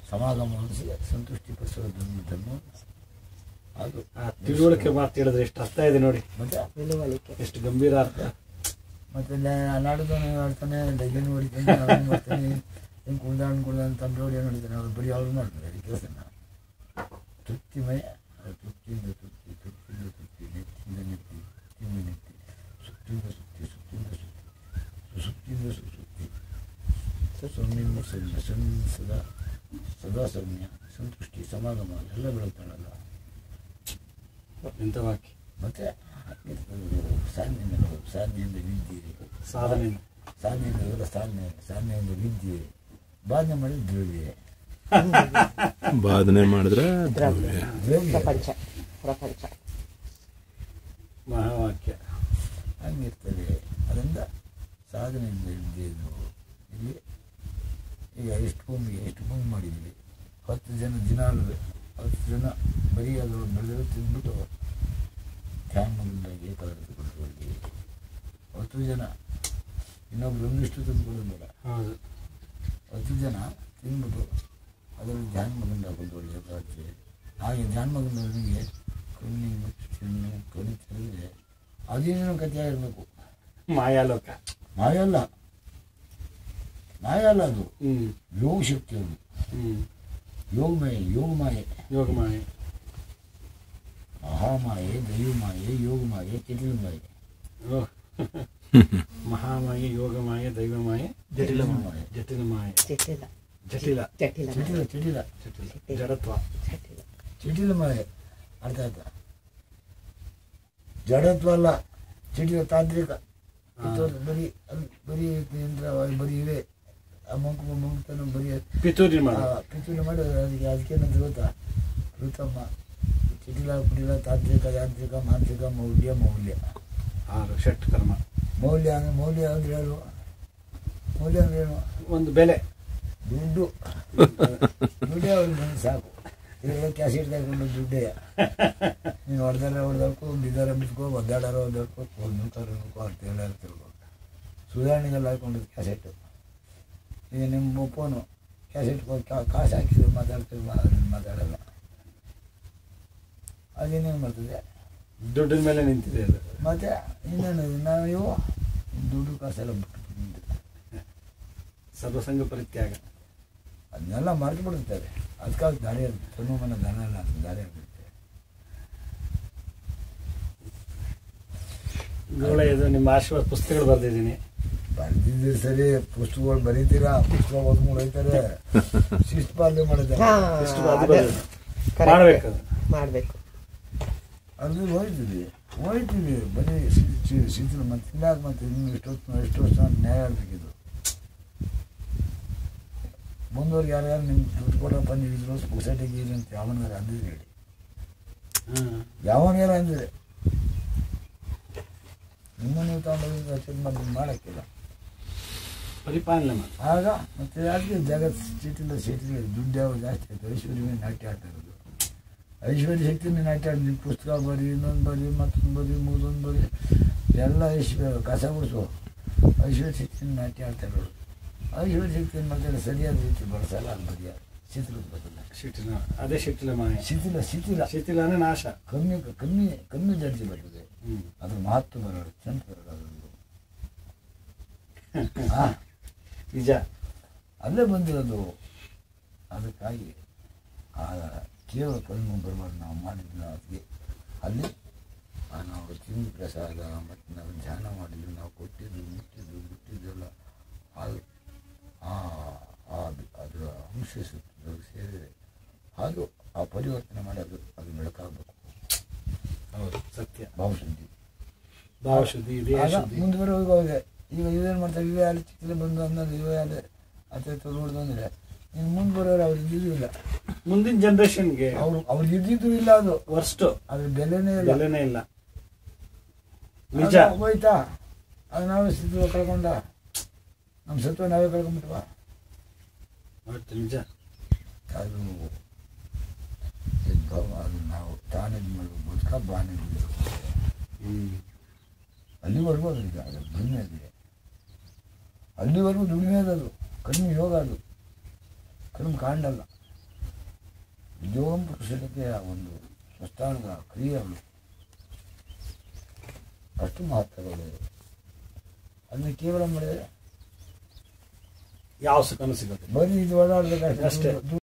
ಸಮಾಗಮಗೊಳಿಸಿ ಸಂತುಷ್ಟಿಪಡಿಸೋದನ್ನು ಧರ್ಮ ಅದು ಆ ತಿಳುವಳಿಕೆ ಮಾತು ಹೇಳಿದ್ರೆ ಎಷ್ಟು ಅರ್ಥ ಇದೆ ನೋಡಿ ಮತ್ತೆ ನಿಲುವಳಿಕೆ ಎಷ್ಟು ಗಂಭೀರ ಅರ್ಥ ಮತ್ತೆ ನಾಡಿದವನು ಹೇಳ್ತಾನೆ ಡೈಲಿನೂ ಹೊಡಿತಾನೆ ಅವನು ಮಾಡ್ತಾನೆ ಹಿಂಗೆ ಕುಳ್ದಾಣ್ ಕುಳ್ದಾಣ್ ತಂದು ನೋಡಿ ಏನು ಹೊಡಿತಾನೆ ಅವ್ರು ಬರೀ ಅವ್ರು ಮಾಡ್ತಾರೆ ಈ ಕೆಲಸನ ತೃಪ್ತಿಮಯ ಅದು ತೃಪ್ತಿಯಿಂದ ತೃಪ್ತಿ ತೃಪ್ತಿಯಿಂದ ತೃಪ್ತಿ ನೆತ್ತಿಯಿಂದ ನೆತ್ತಿ ತೃಪ್ತಿಯಿಂದ ನೆತ್ತಿ ಸುತ್ತಿಂದ ಸುತ್ತಿ ಸುತ್ತಿಂದ ಸುತ್ತಿ ಸುತ್ತಿಂದ ಸುಸುತ್ತಿ ಸೌಮ್ಯಂದ ಸೌಮ್ಯ ಸನ್ ಸದಾ ಸದಾ ಸೌಮ್ಯ ಸಂತುಷ್ಟಿ ಸಮಾಗಮ ಎಲ್ಲ ಬೆಳಗ್ತಾಳಲ್ಲ ಎಂತ ವಾಕ್ಯ ಮತ್ತೆ ಸಾಧನೆ ಮಾಡೋದು ಸಾಧನೆಯಿಂದ ವಿದ್ಯೆ ಸಾಧನೆ ಸಾಧನೆಯಿಂದ ಇವರ ಸಾಧನೆ ಸಾಧನೆಯಿಂದ ವಿದ್ಯೆ ಬಾಧನೆ ಮಾಡಿದ ದ್ರವ್ಯ ಬಾಧನೆ ಮಾಡಿದ್ರೆ ದ್ರವ್ಯ ದ್ರವ್ಯ ಪ್ರಪಂಚ ಪ್ರಪಂಚ ಮಹಾವಾಕ್ಯ ಹಂಗಿರ್ತದೆ ಅದರಿಂದ ಸಾಧನೆಯಿಂದ ವಿದ್ಯೆಯನ್ನು ಇಲ್ಲಿ ಈಗ ಎಷ್ಟು ಭೂಮಿಗೆ ಎಷ್ಟು ಭೂಮಿ ಮಾಡಿದ್ವಿ ಹತ್ತು ಜನ ದಿನಾಲು ಹತ್ತು ಜನ ಬರೀ ಅದು ಬೆಳೆದ್ರೆ ತಿಂದ್ಬಿಟ್ಟು ಧ್ಯಾನದಿಂದಾಗಿ ಏಕಾಗ್ರತೆ ಕೊಡ್ತೀವಿ ಹತ್ತು ಜನ ಇನ್ನೊಬ್ರು ಒಂದಿಷ್ಟು ತಂದುಕೊಳ್ಳೋದು ಬೇಡ ಹೌದು ಹತ್ತು ಜನ ತಿಂದ್ಬಿಟ್ಟು ಅದರಲ್ಲಿ ಧ್ಯಾನ ಮಗಂಡ ಕೊಂಡ್ಕೊಳ್ಳಿ ಏಕಾಗ್ರತೆ ಹಾಗೆ ಧ್ಯಾನ ಮಗನಿಗೆ ಕಣ್ಣು ಚಿನ್ನು ಕಣ್ಣು ತೆರೆದ್ರೆ ಅದೇನೇನೋ ಕಥೆ ಆಗಿರಬೇಕು ಮಾಯಾಲೋಕ ಮಾಯಲ್ಲ ಮಾಯ ಅಲ್ಲ ಅದು ಹ್ಮ್ ಯೋಗ ಶಕ್ತಿ ಅದು ಹ್ಮ್ ಯೋಗಮಯ ಯೋಗಮಾಯೆ ಯೋಗ ಮಾಯೆ ಮಹಾಮಾಯೆ ದೈವಮಾಯೆ ಯೋಗಮಾಯೆ ಚಟಿಲಮಾಯೆ ಓಹ್. ಮಹಾಮಾಯೆ ಯೋಗ ಮಾಯೆ ದೈವ ಮಾಯೆ ಜಟಿಲ ಮಾಯೆ ಜಟಿಲ ಮಾಯೆ ಜಟಿಲ ಜಟಿಲ ಜಟಿಲ ಚಟಿಲ ಚಟಿಲ ಜಟಿಲ ಜಡತ್ವ ಜಟಿಲ ಚಟಿಲ ಮಾಯೆ ಅರ್ಥ ಆಯ್ತಾ ಜಡತ್ವ ಅಲ್ಲ ಚಟಿಲ ತಾಂತ್ರಿಕ ಕಿತ್ತೋದು ಬರೀ ಅದು ಬರೀ ಯಂತ್ರ ಬರೀ ಇವೆ ಆ ಮಂಕು ಮಂಕುತನ ಬರೀ ಪಿತೂರಿ ಮಾಡ ಪಿತೂರಿ ಮಾಡಿ ಅದಕ್ಕೆ ಅದಕ್ಕೇನಂತ ಗೊತ್ತಾ ಋತಮ್ಮ ಚಟಿಲ ಕುಟಿಲ ತಾಂತ್ರಿಕ ಯಾಂತ್ರಿಕ ಮಾಂತ್ರಿಕ ಮೌಲ್ಯ ಮೌಲ್ಯ ಆರು ಷಟ್ ಕರ್ಮ ಮೌಲ್ಯ ಅಂದ್ರೆ ಮೌಲ್ಯ ಅಂದ್ರೆ ಏನು ಮೌಲ್ಯ ಅಂದ್ರೆ ಏನು ಒಂದು ಬೆಲೆ ದುಡ್ಡು ದುಡ್ಡೇ ಅವ್ರಿಗೆ ಬಂದು ಸಾಕು ಇದೆಲ್ಲ ಕ್ಯಾಸೆಟ್ ತಗೊಂಡು ದುಡ್ಡೇ ನೀನು ಹೊಡೆದಾರ ಹೊಡೆದಕ್ಕೂ ಬಿದ್ದಾರ ಬಿಟ್ಕೋ ಒದ್ದಾಡಾರ ಒದ್ದಾಡ್ಕೋ ಒಂದು ಕರ್ಕೋ ಅಂತ ಹೇಳಾರ ತಿಳ್ಕೊ ಸುಧಾರಣೆಗೆಲ್ಲ ಹಾಕೊಂಡಿದ್ದು ಕ್ಯಾಸೆಟ್ಟು ಈಗ ನಿಮ್ಮ ಫೋನು ಕ್ಯಾಸೆಟ್ ಕಾಸು ಹಾಕಿದ್ರೆ ಮಾತಾಡ್ತೀವಿ ಮಾ- ಮಾತಾಡಲ್ಲ ಅದೇನೇನು ಮಾಡ್ತದೆ ದುಡ್ಡಿನ ಮೇಲೆ ನಿಂತಿದೆ ಅದು ಮತ್ತೆ ಇನ್ನೇನು ನಾವು ಇವು ದುಡ್ಡು ಕಾಸೆಲ್ಲ ಬಿಟ್ಟು ಸರ್ವಸಂಗ ಪರಿತ್ಯಾಗ ಅದನ್ನೆಲ್ಲ ಮರೆತು ಬಿಡುತ್ತಾರೆ ಅದಕ್ಕಾಗಿ ದಾರಿ ತನುಮನ ದನ ಎಲ್ಲ ದಾರಿ ಆಗ್ಬಿಡುತ್ತೆ ಒಳ್ಳೆ ಇದು ನಿಮ್ಮ ಆಶೀರ್ವಾದ ಪುಸ್ತಕಗಳು ಬರೆದಿದ್ದೀನಿ ಬರ್ದಿದ್ರೆ ಸರಿ ಪುಸ್ತಕಗಳು ಬರೀತೀರಾ ಪುಸ್ತಕ ಓದ್ಕೊಂಡು ಹೋಯ್ತಾರೆ ಶಿಸ್ತು ಪಾಲನೆ ಮಾಡಿದ್ದಾರೆ ಹಾ ಎಷ್ಟು ಅದು ಅದೇ. ಬರೆದಿದ್ದೀನಿ. Correct. ಮಾಡ್ಬೇಕು ಅದು. ಮಾಡ್ಬೇಕು ಅದು ಹೋಯ್ತೀವಿ ಹೋಯ್ತೀವಿ ಬರೀ ಶಿ- ಶಿ- ಶಿಥಿಲ ಮತ್ತೆ ಇನ್ನಾಗ ಮತ್ತೆ ಇನ್ನು ಎಷ್ಟೊತ್ತು ಎಷ್ಟು ವರ್ಷ ನ್ಯಾಯ ಆಗ್ಬೇಕಿದು ಮುಂದೋರ್ಗೆ ಯಾರ್ಯಾರು ನಿಮ್ಗೆ ದುಡ್ಡು ಕೊಡಪ್ಪ ನೀವು ಇದ್ರು ಸೊಸೈಟಿಗೆ ಇಲ್ಲ ಅಂತ ಯಾವನಾರ ಅಂದಿದ್ರೆ ಹೇಳಿ ಹ್ಮ್. ಯಾವನಾರ ಅಂದಿದೆ ನಿಮ್ಮ ನೀವು ತಗೊಂಡೋಗಿ ಅಚೀವ್ ಮಾಡಿ ಮಾಡೋಕ್ಕಿಲ್ಲ ಪರಿಪಾಲನೆ ಮಾಡಿ ಆಗ ಮತ್ತೆ ಯಾಕೆ ಜಗತ್ ಚೀಟಿಲ್ಲ ಚೀಟಿಲ್ಲ ದುಡ್ಡು ಯಾವ ಜಾಸ್ತಿ ಆಯ್ತು ಐಶ್ವರ್ಯವೇ ನಾಟ್ಯ ಆಡ್ತಾ ಇರೋದು ಐಶ್ವರ್ಯ ಶಕ್ತಿನೇ ನಾಟ್ಯ ಆಡಿ ನಿಮ್ಮ ಪುಸ್ತಕ ಬರೀ ಇನ್ನೊಂದು ಬರೀ ಮತ್ತೊಂದು ಬರೀ ಮೂರೊಂದು ಬರೀ ಎಲ್ಲ ಐಶ್ವರ್ಯ ಕಸ ಗುಡಿಸು ಐಶ್ವರ್ಯ ಶಕ್ತಿನ ನಾಟ್ಯ ಆಡ್ತಾ ಇರೋದು ಐಶ್ವರ್ಯ ಶಕ್ತಿ ಏನು ಮಾಡ್ತಾರೆ ಸರಿಯಾದ ರೀತಿ ಬಳಸಲ್ಲ ಅದು ಬರೀ ಶಿಥಿಲದ ಬದಲ ಶಿಥಿಲ ಅದೇ ಶಿಥಿಲ ಮಾಯ ಶಿಥಿಲ ಶಿಥಿಲ ಶಿಥಿಲ ಅಂದ್ರೆ ನಾಶ ಕಮ್ಮಿ ಕಮ್ಮಿ ಕಮ್ಮಿ ದರ್ಜೆ ಬರ್ತದೆ ಹ್ಮ್. ಅದ್ರ ಮಹತ್ವ ಬರೋದು ಚಂದ ಬರೋದು ಆ ನಿಜ ಅಲ್ಲೇ ಬಂದಿರೋದು ಅದಕ್ಕಾಗಿ ಆ ಕೇವಲ ಕಣ್ಣು ಬರಬಾರ್ದು ನಾವು ಮಾಡಿದ್ದು ಅದಕ್ಕೆ ಅಲ್ಲಿ ಆ ನಾವು ತಿಂದು ಪ್ರಸಾದ ಮತ್ತು ನಾವು ಧ್ಯಾನ ಮಾಡಿದ್ದು ನಾವು ಕೊಟ್ಟಿದ್ದು ಮುಟ್ಟಿದ್ದು ಬಿಟ್ಟಿದ್ದೆಲ್ಲ ಅದು ಆ ಆ- ಅದರ ಅಂಶ ಸುತ್ತ ಸೇರಿದರೆ ಅದು ಆ ಪರಿವರ್ತನೆ ಮಾಡಿ ಅದು ಅದು ಬೆಳಕಾಗಬೇಕು ಹೌದು ಸತ್ಯ ಭಾವಶುದ್ಧಿ ಭಾವಶುದ್ಧಿ ದೇಹ ಆಗ ಶುದ್ಧಿ ಮುಂದುವರೆ ಹೋಗಿದೆ ಈಗ ಇವೇನು ಮಾಡ್ತಾರೆ ಇವೇ ಅಲ್ಲಿ ಚಿಕ್ಕಲೆ ಬಂದು ಅನ್ನೋದು ಇವೇ ಅಲ್ಲಿ ಅತ್ತೆ ನೋಡ್ದು ಅಂದರೆ ಇನ್ನು ಮುಂದೆ ಬರೋರು ಅವ್ರು ಇದ್ದಿದ್ದು ಇಲ್ಲ ಮುಂದಿನ ಜನರೇಷನ್ಗೆ ಅವ್ರು ಅವ್ರಿಗೆ ಇದ್ದಿದ್ದು ಇಲ್ಲ ಅದು ವರ್ಸ್ಟ್ ಅದ್ರ ಬೆಲೆನೇ ಇಲ್ಲ ಬೆಲೆನೇ ಇಲ್ಲ ನಿಜ ಅದು ಹೋಯ್ತಾ ಅದು ನಾವೇ ಸ್ಥಿತಿ ಕಳ್ಕೊಂಡ ನಮ್ಮ ಸತ್ವ ನಾವೇ ಕಳ್ಕೊಂಡ್ಬಿಟ್ವ ಒಟ್ಟು ನಿಜ ಅದು ಇದ್ಭವ ಅದು ನಾವು ತಾನೇ ಇದು ಮಾಡ್ಬೇಕು ಬದುಕ ಬಾನೇ ಇರ್ಬೇಕು. ಹ್ಮ್ ಅಲ್ಲಿವರೆಗೂ ಅದು ಇದೆ ಅದು ದುಡಿಮೆ ಇದೆ ಅಲ್ಲಿವರೆಗೂ ದುಡಿಮೆ ಅದು ಅದು ಕಡಿಮೆ ಯೋಗ ಅದು ಕಡಿಮೆ ಕಾಂಡಲ್ಲ ಉದ್ಯೋಗಂ ಪುರುಷನಿಗೆ ಆ ಒಂದು ಅಷ್ಟಾಂಗ ಕ್ರಿಯೆಗಳು ಅಷ್ಟು ಮಹತ್ವಗಳು ಅದನ್ನ ಕೇವಲ ಮಾಡಿದರೆ ಯಾವ ಸುಖನೂ ಸಿಗೋದಿಲ್ಲ ಬರೀ ಇದು ಓಡಾಡಬೇಕಾದ್ರೆ ಅಷ್ಟೇ.